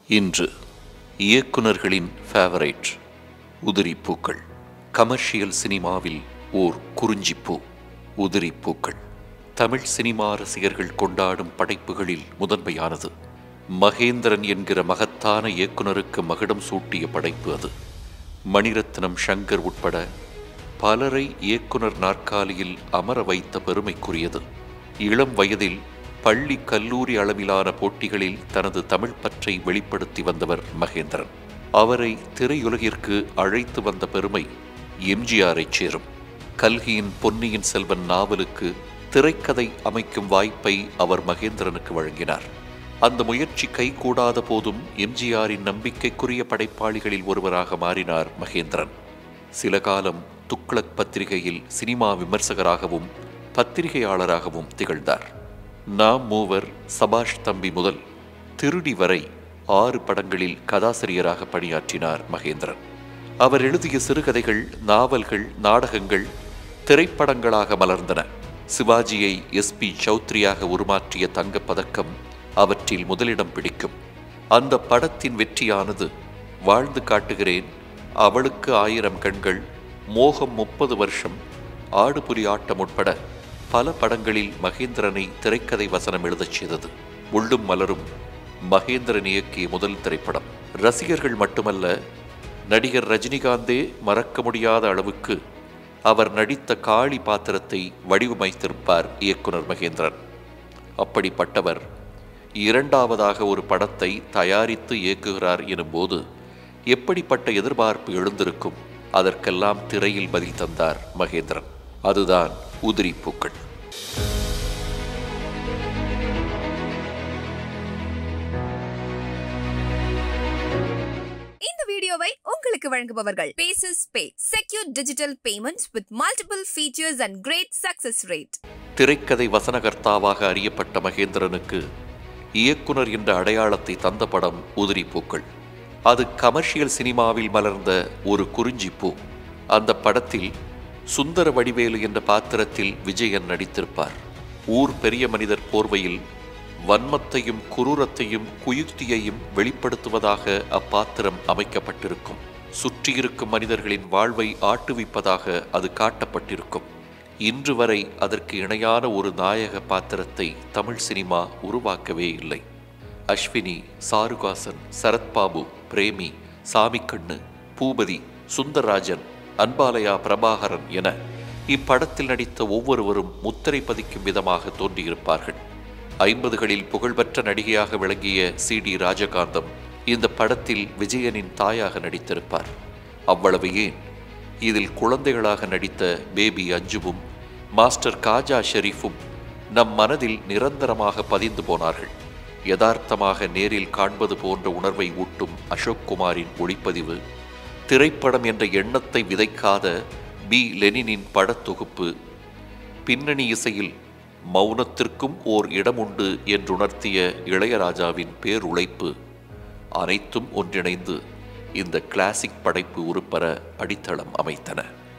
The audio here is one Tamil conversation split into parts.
இன்று இயக்குனர்களின் ஃபேவரைட் உதிரிப்பூக்கள் கமர்ஷியல் சினிமாவில் ஓர் குறிஞ்சிப்பூ உதிரிப்பூக்கள் தமிழ் சினிமா ரசிகர்கள் கொண்டாடும் படைப்புகளில் முதன்மையானது மகேந்திரன் என்கிற மகத்தான இயக்குனருக்கு மகுடம் சூட்டிய படைப்பு அது மணிரத்னம் சங்கர் உட்பட பலரை இயக்குனர் நாற்காலியில் அமர வைத்த பெருமைக்குரியது இளம் வயதில் பள்ளி கல்லூரி அளவிலான போட்டிகளில் தனது தமிழ் பற்றை வெளிப்படுத்தி வந்தவர் மகேந்திரன் அவரை திரையுலகிற்கு அழைத்து வந்த பெருமை எம்ஜிஆரைச் சேரும் கல்கியின் பொன்னியின் செல்வன் நாவலுக்கு திரைக்கதை அமைக்கும் வாய்ப்பை அவர் மகேந்திரனுக்கு வழங்கினார் அந்த முயற்சி கைகூடாத போதும் எம்ஜிஆரின் நம்பிக்கைக்குரிய படைப்பாளிகளில் ஒருவராக மாறினார் மகேந்திரன் சில காலம் துக்ளக் பத்திரிகையில் சினிமா விமர்சகராகவும் பத்திரிகையாளராகவும் திகழ்ந்தார் நாம் மூவர் சபாஷ் தம்பி முதல் திருடி வரை ஆறு படங்களில் கதாசிரியராக பணியாற்றினார் மகேந்திரன் அவர் எழுதிய சிறுகதைகள் நாவல்கள் நாடகங்கள் திரைப்படங்களாக மலர்ந்தன சிவாஜியை எஸ் பி சௌத்ரியாக உருமாற்றிய தங்கப் பதக்கம் அவற்றில் முதலிடம் பிடிக்கும் அந்த படத்தின் வெற்றியானது வாழ்ந்து காட்டுகிறேன் அவளுக்கு ஆயிரம் கண்கள் மோகம் முப்பது வருஷம் ஆடுபுலி ஆட்டம் உட்பட பல படங்களில் மகேந்திரனை திரைக்கதை வசனம் எழுதச் செய்தது உள்ளும் மலரும் மகேந்திரன் இயக்கிய முதல் திரைப்படம் ரசிகர்கள் மட்டுமல்ல நடிகர் ரஜினிகாந்தே மறக்க முடியாத அளவுக்கு அவர் நடித்த காளி பாத்திரத்தை வடிவமைத்திருப்பார் இயக்குனர் மகேந்திரன் அப்படிப்பட்டவர் இரண்டாவதாக ஒரு படத்தை தயாரித்து இயக்குகிறார் எனும்போது எப்படிப்பட்ட எதிர்பார்ப்பு எழுந்திருக்கும் அதற்கெல்லாம் திரையில் பதில் தந்தார் மகேந்திரன் அதுதான் உதிரி பூக்கள் இந்த வீடியோவை உங்களுக்கு வழங்குபவர்கள் Pays pay secure digital payments with multiple features and great success rate திரைக்கதை வசனகர்த்தாவாக அறியப்பட்ட மகேந்திரனுக்கு இயக்குனர் என்ற அடையாளத்தை தந்த படம் உதிரி பூக்கள் அது கமர்ஷியல் சினிமாவில் மலர்ந்த ஒரு குறிஞ்சிப்பூ அந்த படத்தில் சுந்தர வடிவேலு என்ற பாத்திரத்தில் விஜயன் நடித்திருப்பார் ஊர் பெரிய மனிதர் போர்வையில் வன்மத்தையும் குரூரத்தையும் குயுக்தியையும் வெளிப்படுத்துவதாக அப்பாத்திரம் அமைக்கப்பட்டிருக்கும் சுற்றியிருக்கும் மனிதர்களின் வாழ்வை ஆட்டுவிப்பதாக அது காட்டப்பட்டிருக்கும் இன்று வரை அதற்கு இணையான ஒரு நாயக பாத்திரத்தை தமிழ் சினிமா உருவாக்கவே இல்லை அஸ்வினி சாருகாசன் சரத்பாபு பிரேமி சாமிக்கண்ணு பூபதி சுந்தரராஜன் அன்பாலயா பிரபாகரன் என இப்படத்தில் நடித்த ஒவ்வொருவரும் முத்திரை பதிக்கும் விதமாக தோன்றியிருப்பார்கள் ஐம்பதுகளில் புகழ்பெற்ற நடிகையாக விளங்கிய சி டி ராஜகாந்தம் இந்த படத்தில் விஜயனின் தாயாக நடித்திருப்பார் அவ்வளவு ஏன் இதில் குழந்தைகளாக நடித்த பேபி அஞ்சுவும் மாஸ்டர் காஜா ஷெரீஃபும் நம் மனதில் நிரந்தரமாக பதிந்து போனார்கள் யதார்த்தமாக நேரில் காண்பது போன்ற உணர்வை ஊட்டும் அசோக் குமாரின் ஒளிப்பதிவு திரைப்படம் என்ற எண்ணத்தை விதைக்காத பி லெனினின் படத்தொகுப்பு பின்னணி இசையில் மௌனத்திற்கும் ஓர் இடம் உண்டு என்றுணர்த்திய இளையராஜாவின் பேருழைப்பு அனைத்தும் ஒன்றிணைந்து இந்த கிளாசிக் படைப்பு உருப்பெற அடித்தளம் அமைத்தன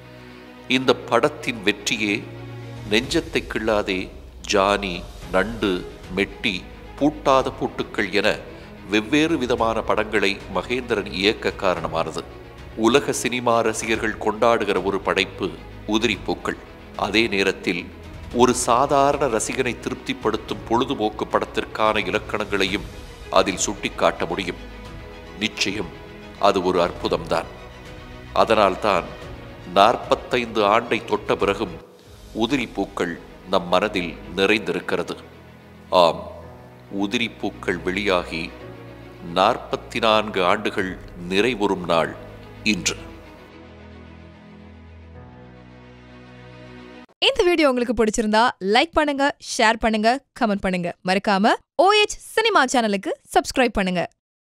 இந்த படத்தின் வெற்றியே நெஞ்சத்தை கிள்ளாதே ஜானி நண்டு மெட்டி பூட்டாத பூட்டுக்கள் என வெவ்வேறு விதமான படங்களை மகேந்திரன் இயக்க காரணமானது உலக சினிமா ரசிகர்கள் கொண்டாடுகிற ஒரு படைப்பு உதிரிப்பூக்கள் அதே நேரத்தில் ஒரு சாதாரண ரசிகனை திருப்திப்படுத்தும் பொழுதுபோக்கு படத்திற்கான இலக்கணங்களையும் அதில் சுட்டிக்காட்ட முடியும் நிச்சயம் அது ஒரு அற்புதம்தான் அதனால்தான் நாற்பத்தைந்து ஆண்டை தொட்ட பிறகும் உதிரி பூக்கள் நம் மனதில் நிறைந்திருக்கிறது ஆம் உதிரி பூக்கள் வெளியாகி நாற்பத்தி நான்கு ஆண்டுகள் நிறைவுறும் நாள் இன்று இந்த வீடியோ உங்களுக்கு பிடிச்சிருந்தா லைக் பண்ணுங்க ஷேர் பண்ணுங்க கமெண்ட் பண்ணுங்க மறக்காம ஓஎச் சினிமா சேனலுக்கு சப்ஸ்கிரைப் பண்ணுங்க